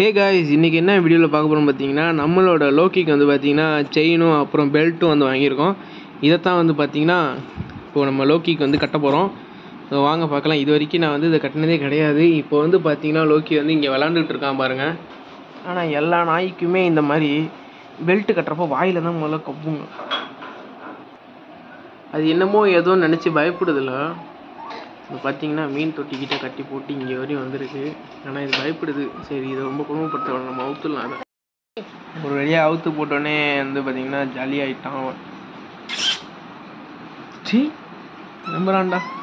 hey guys இன்றைக்கி என்ன வீடியோவில் பார்க்க போகிறோம் பார்த்தீங்கன்னா நம்மளோட லோக்கிக்கு வந்து பார்த்தீங்கன்னா செயினும் அப்புறம் பெல்ட்டும் வந்து வாங்கியிருக்கோம் இதைத்தான் வந்து பார்த்தீங்கன்னா இப்போது நம்ம லோக்கிக்கு வந்து கட்ட போகிறோம் வாங்க பார்க்கலாம் இது வரைக்கும் நான் வந்து இதை கட்டினதே கிடையாது இப்போ வந்து பார்த்தீங்கன்னா லோக்கி வந்து இங்கே விளாண்டுட்டு இருக்கான் பாருங்கள் ஆனால் எல்லா நாய்க்குமே இந்த மாதிரி பெல்ட் கட்டுறப்போ வாயில் தான் முதல்ல கப்புங்க அது என்னமோ ஏதோ நினச்சி பயப்படுதில்ல இப்போ பார்த்தீங்கன்னா மீன் தொட்டிக்கிட்ட கட்டி போட்டு இங்கே வரையும் வந்திருக்கு ஆனால் இது பயப்படுது சரி இதை ரொம்ப குடும்பப்படுத்த நம்ம அவுத்துடலாம் அதை ஒரு வழியாக அவுத்து போட்டோடனே வந்து பார்த்தீங்கன்னா ஜாலியாகிட்டான் அவன் சி நம்புறான்டா